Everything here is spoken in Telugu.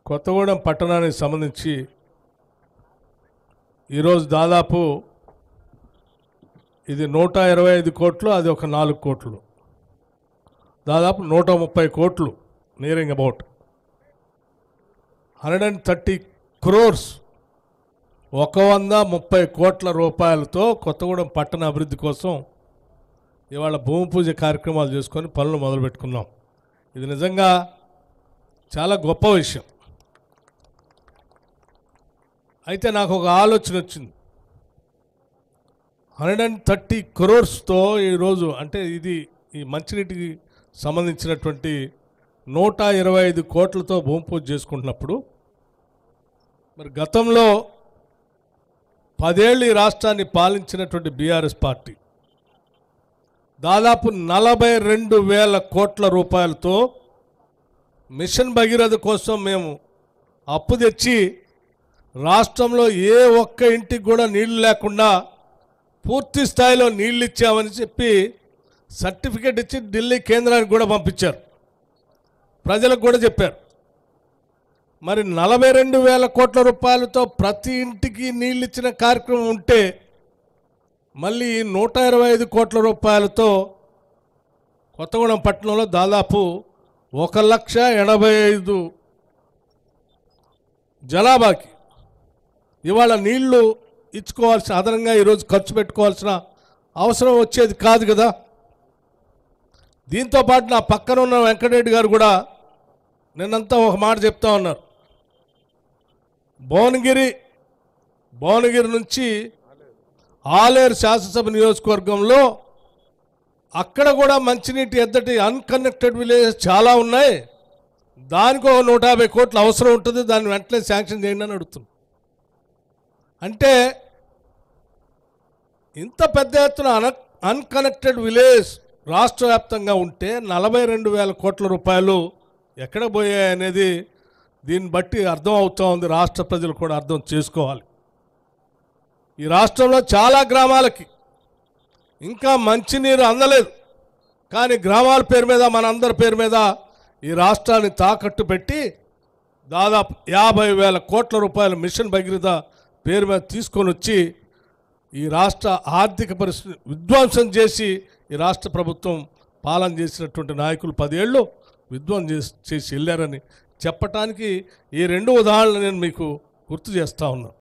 కొత్తగూడెం పట్టణానికి సంబంధించి ఈరోజు దాదాపు ఇది నూట ఇరవై ఐదు కోట్లు అది ఒక నాలుగు కోట్లు దాదాపు నూట ముప్పై కోట్లు nearing about hundred and thirty crores ఒక వంద ముప్పై కోట్ల రూపాయలతో కొత్తగూడెం పట్టణ అభివృద్ధి కోసం ఇవాళ భూమి పూజ కార్యక్రమాలు చేసుకొని పనులు మొదలుపెట్టుకున్నాం ఇది నిజంగా చాలా గొప్ప విషయం అయితే నాకు ఒక ఆలోచన వచ్చింది హండ్రెడ్ అండ్ థర్టీ క్రోర్స్తో ఈరోజు అంటే ఇది ఈ మంచినీటికి సంబంధించినటువంటి నూట ఇరవై ఐదు కోట్లతో భూమి పూజ చేసుకుంటున్నప్పుడు మరి గతంలో పదేళ్ళు ఈ రాష్ట్రాన్ని పాలించినటువంటి బీఆర్ఎస్ పార్టీ దాదాపు నలభై రెండు వేల కోట్ల రూపాయలతో మిషన్ భగీరథ కోసం మేము అప్పు తెచ్చి రాష్ట్రంలో ఏ ఒక్క ఇంటికి కూడా నీళ్లు లేకుండా పూర్తి స్థాయిలో నీళ్ళు ఇచ్చామని చెప్పి సర్టిఫికేట్ ఇచ్చి ఢిల్లీ కేంద్రానికి కూడా పంపించారు ప్రజలకు కూడా చెప్పారు మరి నలభై రెండు వేల కోట్ల రూపాయలతో ప్రతి ఇంటికి నీళ్ళు ఇచ్చిన కార్యక్రమం ఉంటే మళ్ళీ ఈ నూట ఇరవై ఐదు కోట్ల రూపాయలతో కొత్తగూడెం పట్టణంలో దాదాపు ఒక లక్ష ఎనభై ఐదు జనాభాకి ఇవాళ నీళ్లు ఇచ్చుకోవాల్సిన అదనంగా ఈరోజు ఖర్చు పెట్టుకోవాల్సిన అవసరం వచ్చేది కాదు కదా దీంతో పాటు నా పక్కన ఉన్న వెంకటరెడ్డి గారు కూడా నిన్నంతా ఒక మాట చెప్తా ఉన్నారు భువనగిరి భువనగిరి నుంచి ఆలేరు శాసనసభ నియోజకవర్గంలో అక్కడ కూడా మంచినీటి ఎద్దటి అన్కనెక్టెడ్ విలేజెస్ చాలా ఉన్నాయి దానికి ఒక నూట యాభై కోట్లు అవసరం ఉంటుంది దాన్ని వెంటనే శాంక్షన్ చేయండి అని అడుగుతుంది అంటే ఇంత పెద్ద ఎత్తున అన అన్కనెక్టెడ్ విలేజ్ రాష్ట్ర వ్యాప్తంగా ఉంటే నలభై రెండు వేల కోట్ల రూపాయలు ఎక్కడ పోయాయి అనేది దీన్ని బట్టి అర్థం అవుతూ ఉంది రాష్ట్ర ప్రజలు కూడా అర్థం చేసుకోవాలి ఈ రాష్ట్రంలో చాలా గ్రామాలకి ఇంకా మంచినీరు అందలేదు కానీ గ్రామాల పేరు మీద మనందరి పేరు మీద ఈ రాష్ట్రాన్ని తాకట్టు పెట్టి దాదాపు యాభై వేల కోట్ల రూపాయల మిషన్ భగీరథ పేరు మీద తీసుకొని వచ్చి ఈ రాష్ట్ర ఆర్థిక పరిస్థితి విధ్వంసం చేసి ఈ రాష్ట్ర ప్రభుత్వం పాలన చేసినటువంటి నాయకులు పదేళ్ళు విధ్వంసం చేసి చేసి వెళ్ళారని చెప్పటానికి ఈ రెండు ఉదాహరణలు నేను మీకు గుర్తు చేస్తా ఉన్నాను